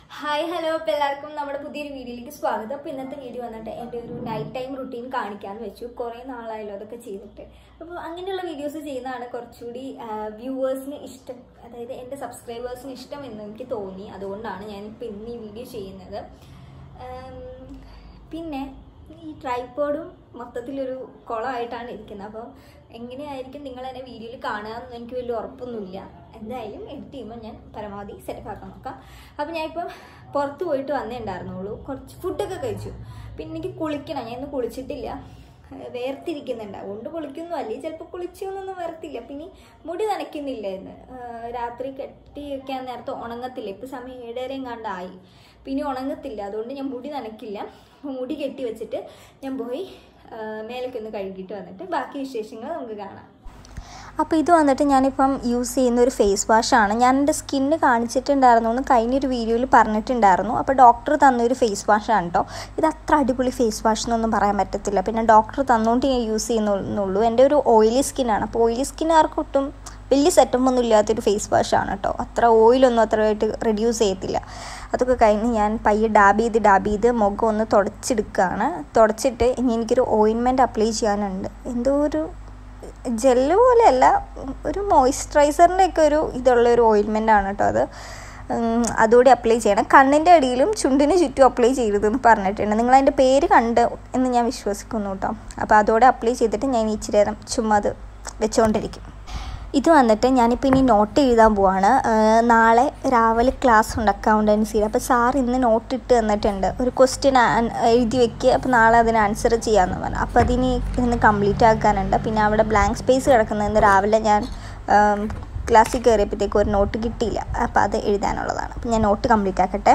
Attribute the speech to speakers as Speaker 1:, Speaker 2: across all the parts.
Speaker 1: Hi hello അപ്പോൾ എല്ലാവർക്കും നമ്മുടെ പുതിയൊരു വീഡിയോയിലേക്ക് സ്വാഗതം അപ്പോൾ ഇന്നത്തെ വീഡിയോ വന്നിട്ട് എൻ്റെ ഒരു നൈറ്റ് ടൈം റുട്ടീൻ കാണിക്കാമെന്ന് വെച്ചു കുറേ നാളായല്ലോ അതൊക്കെ ചെയ്തിട്ട് അപ്പോൾ അങ്ങനെയുള്ള വീഡിയോസ് ചെയ്യുന്നതാണ് കുറച്ചുകൂടി വ്യൂവേഴ്സിന് ഇഷ്ടം അതായത് എൻ്റെ സബ്സ്ക്രൈബേഴ്സിന് ഇഷ്ടം എന്ന് എനിക്ക് തോന്നി അതുകൊണ്ടാണ് ഞാനിപ്പോൾ ഇന്ന് ഈ വീഡിയോ ചെയ്യുന്നത് ഉം, പിന്നെ ഈ ട്രൈപ്പോഡും മൊത്തത്തിലൊരു കുളമായിട്ടാണ് ഇരിക്കുന്നത് അപ്പോൾ എങ്ങനെയായിരിക്കും നിങ്ങൾ എന്നെ വീഡിയോയിൽ കാണുക എന്ന് എനിക്ക് വലിയ ഉറപ്പൊന്നുമില്ല എന്തായാലും എഡിറ്റ് ചെയ്യുമ്പോൾ ഞാൻ പരമാവധി സെറ്റപ്പ് ആക്കാൻ നോക്കാം അപ്പോൾ ഞാനിപ്പം പുറത്ത് പോയിട്ട് വന്നേ ഉണ്ടായിരുന്നുള്ളൂ കുറച്ച് ഫുഡൊക്കെ കഴിച്ചു പിന്നെ എനിക്ക് കുളിക്കണം ഞാൻ ഇന്ന് കുളിച്ചിട്ടില്ല ഏഹ് വേർതിരിക്കുന്നുണ്ട് അതുകൊണ്ട് കുളിക്കുന്നു അല്ലെങ്കിൽ ചിലപ്പോൾ കുളിച്ചൊന്നും വരത്തില്ല പിന്നെ മുടി നനയ്ക്കുന്നില്ല ഇന്ന് ഏഹ് രാത്രി കെട്ടി വെക്കാൻ നേരത്തെ ഉണങ്ങത്തില്ല ഇപ്പം സമയം ഏഴരയും കണ്ടായി പിന്നെ ഉണങ്ങത്തില്ല അതുകൊണ്ട് ഞാൻ മുടി നനയ്ക്കില്ല മുടി കെട്ടി വെച്ചിട്ട് ഞാൻ പോയി ഏഹ് മേലൊക്കെ ഒന്ന് കഴുകിയിട്ട് വന്നിട്ട് ബാക്കി വിശേഷങ്ങൾ നമുക്ക് കാണാം
Speaker 2: അപ്പോൾ ഇത് വന്നിട്ട് ഞാനിപ്പം യൂസ് ചെയ്യുന്ന ഒരു ഫേസ് വാഷാണ് ഞാൻ എൻ്റെ സ്കിന്ന് കാണിച്ചിട്ടുണ്ടായിരുന്നു എന്ന് കഴിഞ്ഞൊരു വീഡിയോയിൽ പറഞ്ഞിട്ടുണ്ടായിരുന്നു അപ്പോൾ ഡോക്ടർ തന്നൊരു ഫേസ് വാഷാണ് കേട്ടോ ഇത് അത്ര അടിപൊളി ഫേസ് വാഷ് എന്നൊന്നും പറയാൻ പറ്റത്തില്ല പിന്നെ ഡോക്ടർ തന്നുകൊണ്ട് ഞാൻ യൂസ് ചെയ്യുന്നുള്ളൂ എൻ്റെ ഒരു ഓയിലി സ്കിന്നാണ് അപ്പോൾ ഓയിലി സ്കിന്നുകാർക്ക് ഒട്ടും വലിയ സെറ്റപ്പ് ഒന്നും ഇല്ലാത്തൊരു ഫേസ് വാഷാണ് കേട്ടോ അത്ര ഓയിലൊന്നും അത്രയായിട്ട് റെഡ്യൂസ് ചെയ്യത്തില്ല അതൊക്കെ കഴിഞ്ഞ് ഞാൻ പയ്യെ ഡാബ് ചെയ്ത് ഡാബ് ചെയ്ത് മുഖം ഒന്ന് തുടച്ചെടുക്കുകയാണ് തുടച്ചിട്ട് ഇനി എനിക്കൊരു ഓയിൻമെൻറ്റ് അപ്ലൈ ചെയ്യാനുണ്ട് എന്തോ ഒരു ജെല്ല് പോലെയല്ല ഒരു മോയ്സ്ചറൈസറിൻ്റെ ഒക്കെ ഒരു ഇതുള്ള ഒരു ഓയിൻമെൻ്റ് ആണ് കേട്ടോ അത് ഉം, അതുകൂടി അപ്ലൈ ചെയ്യണം കണ്ണിൻ്റെ അടിയിലും ചുണ്ടിന് ചുറ്റും അപ്ലൈ ചെയ്തതെന്ന് പറഞ്ഞിട്ടുണ്ട് നിങ്ങൾ അതിൻ്റെ പേര് കണ്ട് എന്ന് ഞാൻ വിശ്വസിക്കുന്നു കേട്ടോ അപ്പോൾ അതോടെ അപ്ലൈ ചെയ്തിട്ട് ഞാൻ ഇച്ചിരി നേരം ചുമ്മാ അത് വെച്ചുകൊണ്ടിരിക്കും ഇത് വന്നിട്ട് ഞാനിപ്പോൾ ഇനി നോട്ട് എഴുതാൻ പോവാണ് ഏഹ് നാളെ രാവിലെ ക്ലാസ് ഉണ്ട് അക്കൗണ്ടൻസിയിൽ അപ്പോൾ സാർ ഇന്ന് നോട്ട് ഇട്ട് തന്നിട്ടുണ്ട് ഒരു ക്വസ്റ്റ്യൻ എഴുതി വെക്കുക അപ്പോൾ നാളെ അതിന് ആൻസർ ചെയ്യാമെന്ന് പറഞ്ഞു അപ്പോൾ അതിന് ഇന്ന് കംപ്ലീറ്റ് ആക്കാനുണ്ട് പിന്നെ അവിടെ ബ്ലാങ്ക് സ്പേസ് കിടക്കുന്നതിന് രാവിലെ ഞാൻ ഏം, ക്ലാസ്സിൽ കയറിയപ്പോഴത്തേക്കും ഒരു നോട്ട് കിട്ടിയില്ല അപ്പോൾ അത് എഴുതാനുള്ളതാണ് അപ്പോൾ ഞാൻ നോട്ട് കംപ്ലീറ്റ് ആക്കട്ടെ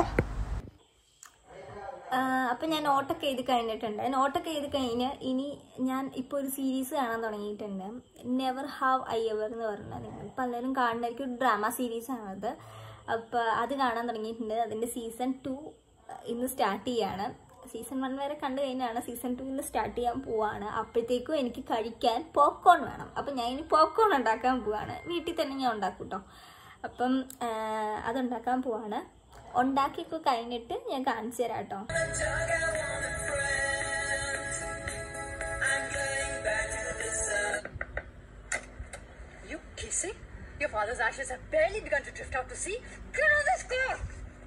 Speaker 1: അപ്പം ഞാൻ നോട്ടൊക്കെ എഴുതി കഴിഞ്ഞിട്ടുണ്ട് നോട്ടൊക്കെ എഴുതി കഴിഞ്ഞ് ഇനി ഞാൻ ഇപ്പോൾ ഒരു സീരീസ് കാണാൻ തുടങ്ങിയിട്ടുണ്ട് നെവർ ഹാവ് ഐ എവർ എന്ന് പറഞ്ഞാൽ നിങ്ങൾ പലരും കാണുന്നതായിരിക്കും ഒരു ഡ്രാമ സീരീസ് ആണത് അപ്പോൾ അത് കാണാൻ തുടങ്ങിയിട്ടുണ്ട് അതിൻ്റെ സീസൺ ടു ഇന്ന് സ്റ്റാർട്ട് ചെയ്യാണ് സീസൺ വൺ വരെ കണ്ടു കഴിഞ്ഞാണ് സീസൺ ടു ഇന്ന് സ്റ്റാർട്ട് ചെയ്യാൻ പോവാണ് അപ്പോഴത്തേക്കും എനിക്ക് കഴിക്കാൻ പോപ്കോൺ വേണം അപ്പം ഞാൻ ഇനി പോപ്കോൺ ഉണ്ടാക്കാൻ പോവാണ് വീട്ടിൽ തന്നെ ഞാൻ ഉണ്ടാക്കും കേട്ടോ അപ്പം ആ, അതുണ്ടാക്കാൻ പോവാണ് ഉണ്ടാക്കിയൊക്കെ കഴിഞ്ഞിട്ട് ഞാൻ കാണിച്ചു തരാം കേട്ടോ
Speaker 3: You kissing? Your father's ashes have barely begun to drift out to sea. Get on this car!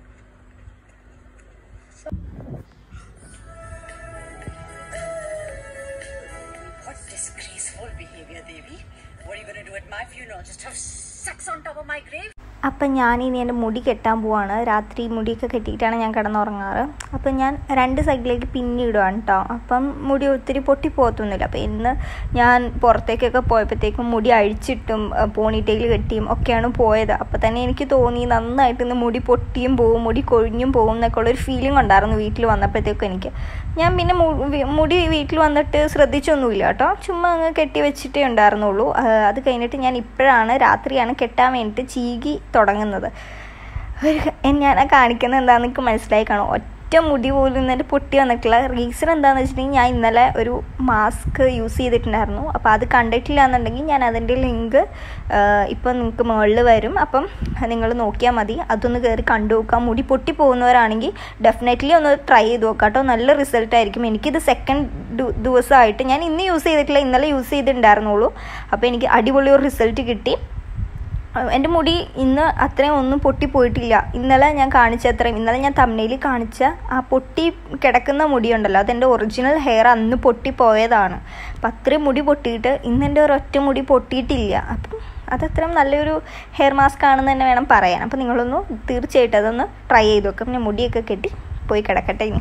Speaker 3: What disgraceful behavior, Devi. What are you going to do at my funeral? Just have sex on top of my grave?
Speaker 2: അപ്പം ഞാൻ ഇനി എൻ്റെ മുടി കെട്ടാൻ പോവാണ് രാത്രി മുടിയൊക്കെ കെട്ടിയിട്ടാണ് ഞാൻ കിടന്നുറങ്ങാറ് അപ്പം ഞാൻ രണ്ട് സൈഡിലേക്ക് പിന്നിടുവാണ് കേട്ടോ അപ്പം മുടി ഒത്തിരി പൊട്ടി പോകത്തൊന്നുമില്ല അപ്പം ഇന്ന് ഞാൻ പുറത്തേക്കൊക്കെ പോയപ്പോഴത്തേക്കും മുടി അഴിച്ചിട്ടും പോണിറ്റെയിൽ കെട്ടിയും ഒക്കെയാണ് പോയത് അപ്പം തന്നെ എനിക്ക് തോന്നി നന്നായിട്ട് ഇന്ന് മുടി പൊട്ടിയും പോവും മുടി കൊഴിഞ്ഞും പോവും എന്നൊക്കെ ഉള്ളൊരു ഫീലിംഗ് ഉണ്ടായിരുന്നു വീട്ടിൽ വന്നപ്പോഴത്തേക്കും എനിക്ക് ഞാൻ പിന്നെ മു- വി- മുടി വീട്ടിൽ വന്നിട്ട് ശ്രദ്ധിച്ചൊന്നുമില്ല കേട്ടോ ചുമ്മാ അങ്ങ് കെട്ടി വെച്ചിട്ടേ ഉണ്ടായിരുന്നുള്ളൂ ആ, അത് കഴിഞ്ഞിട്ട് ഞാൻ ഇപ്പോഴാണ് രാത്രിയാണ് കെട്ടാൻ വേണ്ടിയിട്ട് ചീകി തുടങ്ങുന്നത് ഒരു- എൻ- ഞാൻ ആ കാണിക്കുന്നത് എന്താണെന്ന് എനിക്ക് മനസ്സിലായി കാണും ഒറ്റ മുടി പോലും ഇന്നലെ പൊട്ടി വന്നിട്ടില്ല റീസൺ എന്താണെന്ന് വെച്ചിട്ടുണ്ടെങ്കിൽ ഞാൻ ഇന്നലെ ഒരു മാസ്ക് യൂസ് ചെയ്തിട്ടുണ്ടായിരുന്നു അപ്പോൾ അത് കണ്ടിട്ടില്ല എന്നുണ്ടെങ്കിൽ ഞാൻ അതിൻ്റെ ലിങ്ക് ഇപ്പം നിങ്ങൾക്ക് മുകളിൽ വരും അപ്പം നിങ്ങൾ നോക്കിയാൽ മതി അതൊന്ന് കയറി കണ്ടു നോക്കാം മുടി പൊട്ടി പോകുന്നവരാണെങ്കിൽ ഡെഫിനറ്റ്ലി ഒന്ന് ട്രൈ ചെയ്ത് നോക്കാം കേട്ടോ നല്ല റിസൾട്ട് ആയിരിക്കും എനിക്കിത് സെക്കൻഡ് ദിവസമായിട്ട് ഞാൻ ഇന്ന് യൂസ് ചെയ്തിട്ടില്ല ഇന്നലെ യൂസ് ചെയ്തിട്ടുണ്ടായിരുന്നുള്ളൂ അപ്പോൾ എനിക്ക് അടിപൊളി ഒരു റിസൾട്ട് കിട്ടി എൻ്റെ മുടി ഇന്ന് അത്രയും ഒന്നും പൊട്ടിപ്പോയിട്ടില്ല ഇന്നലെ ഞാൻ കാണിച്ച അത്രയും ഇന്നലെ ഞാൻ തമ്മനയിൽ കാണിച്ച ആ പൊട്ടി കിടക്കുന്ന മുടിയുണ്ടല്ലോ അതെൻ്റെ ഒറിജിനൽ ഹെയർ അന്ന് പൊട്ടിപ്പോയതാണ് അപ്പം അത്രയും മുടി പൊട്ടിയിട്ട് ഇന്ന് എൻ്റെ ഒരൊറ്റ മുടി പൊട്ടിയിട്ടില്ല അപ്പം അതത്രയും നല്ലൊരു ഹെയർ മാസ്ക് ആണെന്ന് തന്നെ വേണം പറയാൻ അപ്പം നിങ്ങളൊന്ന് തീർച്ചയായിട്ടും അതൊന്ന് ട്രൈ ചെയ്ത് നോക്കാം പിന്നെ മുടിയൊക്കെ കെട്ടി പോയി കിടക്കട്ടെ ഇനി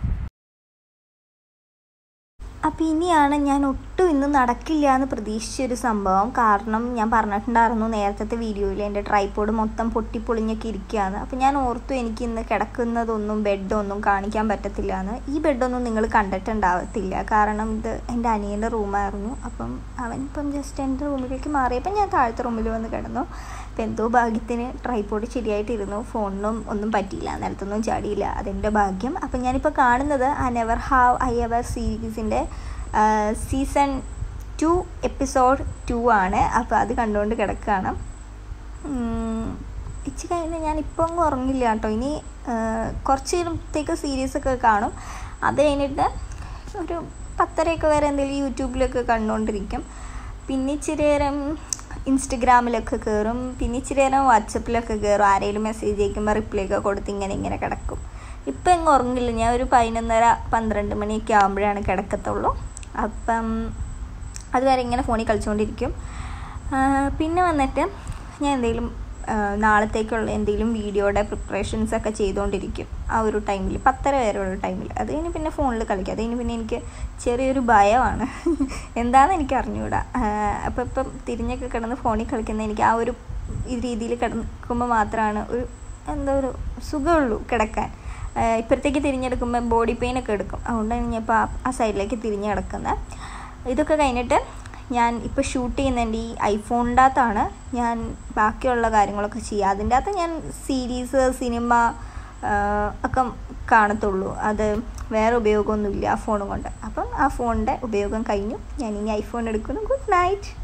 Speaker 2: അപ്പോൾ ഇനിയാണ് ഞാൻ ഒട്ടും ഇന്ന് നടക്കില്ല എന്ന് പ്രതീക്ഷിച്ചൊരു സംഭവം കാരണം ഞാൻ പറഞ്ഞിട്ടുണ്ടായിരുന്നു നേരത്തെ വീഡിയോയിൽ എൻ്റെ ട്രൈപ്പോഡ് മൊത്തം പൊട്ടിപ്പൊളിഞ്ഞൊക്കെ ഇരിക്കുകയാണ് അപ്പോൾ ഞാൻ ഓർത്തു എനിക്ക് ഇന്ന് കിടക്കുന്നതൊന്നും ബെഡൊന്നും കാണിക്കാൻ പറ്റത്തില്ല എന്ന് ഈ ബെഡൊന്നും നിങ്ങൾ കണ്ടിട്ടുണ്ടാവത്തില്ല കാരണം ഇത് എൻ്റെ അനിയൻ്റെ റൂമായിരുന്നു അപ്പം അവൻ ഇപ്പം ജസ്റ്റ് എൻ്റെ റൂമിലേക്ക് മാറിയപ്പോൾ ഞാൻ താഴത്തെ റൂമിൽ വന്ന് കിടന്നു അപ്പം എന്തോ ഭാഗ്യത്തിന് ട്രൈപ്പോഡ് ശരിയായിട്ടിരുന്നു ഫോണിനും ഒന്നും പറ്റിയില്ല നിലത്തൊന്നും ചാടിയില്ല അതെൻ്റെ ഭാഗ്യം അപ്പം ഞാനിപ്പോൾ കാണുന്നത് ആ നെവർ ഹാവ് ഐ എവർ സീരീസിൻ്റെ സീസൺ ടു എപ്പിസോഡ് ടു ആണ് അപ്പോൾ അത് കണ്ടുകൊണ്ട് കിടക്കുകയാണ് ഉം, ഇച്ച് കഴിഞ്ഞ് ഞാൻ ഇപ്പോൾ അങ്ങ് ഉറങ്ങില്ല കേട്ടോ ഇനി ആ, കുറച്ച് നേരത്തേക്ക് സീരീസ് ഒക്കെ കാണും അത് കഴിഞ്ഞിട്ട് ഒരു പത്തരയൊക്കെ വരെ എന്തെങ്കിലും യൂട്യൂബിലൊക്കെ കണ്ടുകൊണ്ടിരിക്കും പിന്നെ ഇച്ചിരി നേരം ഇൻസ്റ്റഗ്രാമിലൊക്കെ കയറും പിന്നെ ഇച്ചിരി നേരം വാട്സപ്പിലൊക്കെ കയറും ആരെങ്കിലും മെസ്സേജ് അയക്കുമ്പോൾ റിപ്ലൈ ഒക്കെ കൊടുത്ത് ഇങ്ങനെ ഇങ്ങനെ കിടക്കും ഇപ്പം എങ്ങും ഉറങ്ങില്ല ഞാൻ ഒരു പതിനൊന്നര പന്ത്രണ്ട് മണിയൊക്കെ ആകുമ്പോഴാണ് കിടക്കത്തുള്ളൂ അപ്പം അതുവരെ ഇങ്ങനെ ഫോണിൽ കളിച്ചുകൊണ്ടിരിക്കും ആ, പിന്നെ വന്നിട്ട് ഞാൻ എന്തെങ്കിലും ആ, നാളത്തേക്കുള്ള എന്തെങ്കിലും വീഡിയോയുടെ പ്രിപ്പറേഷൻസ് ഒക്കെ ചെയ്തുകൊണ്ടിരിക്കും ആ ഒരു ടൈമിൽ പത്തര വരെയുള്ള ടൈമിൽ അത് കഴിഞ്ഞ് പിന്നെ ഫോണിൽ കളിക്കും അത് കഴിഞ്ഞ് പിന്നെ എനിക്ക് ചെറിയൊരു ഭയമാണ് എന്താണെന്ന് എനിക്ക് അറിഞ്ഞുകൂടാ അപ്പം ഇപ്പം തിരിഞ്ഞൊക്കെ കിടന്ന് ഫോണിൽ കളിക്കുന്ന എനിക്ക് ആ ഒരു ഈ രീതിയിൽ കിടക്കുമ്പോൾ മാത്രമാണ് ഒരു എന്താ ഒരു സുഖമുള്ളൂ കിടക്കാൻ ആ, ഇപ്പുറത്തേക്ക് തിരിഞ്ഞെടുക്കുമ്പോൾ ബോഡി പെയിൻ ഒക്കെ എടുക്കും അതുകൊണ്ടാണ് ഞാൻ ഇപ്പോൾ ആ സൈഡിലേക്ക് തിരിഞ്ഞ് കിടക്കുന്നത് ഇതൊക്കെ കഴിഞ്ഞിട്ട് ഞാൻ ഇപ്പോൾ ഷൂട്ട് ചെയ്യുന്നതിൻ്റെ ഈ ഐഫോണിൻ്റെ അകത്താണ് ഞാൻ ബാക്കിയുള്ള കാര്യങ്ങളൊക്കെ ചെയ്യുക അതിൻ്റെ അകത്ത് ഞാൻ സീരീസ് സിനിമ ഒക്കെ കാണത്തുള്ളൂ അത് വേറെ ഉപയോഗമൊന്നുമില്ല ആ ഫോൺ കൊണ്ട് അപ്പം ആ ഫോണിൻ്റെ ഉപയോഗം കഴിഞ്ഞു ഞാൻ ഇനി ഐഫോൺ എടുക്കുന്നു ഗുഡ് നൈറ്റ്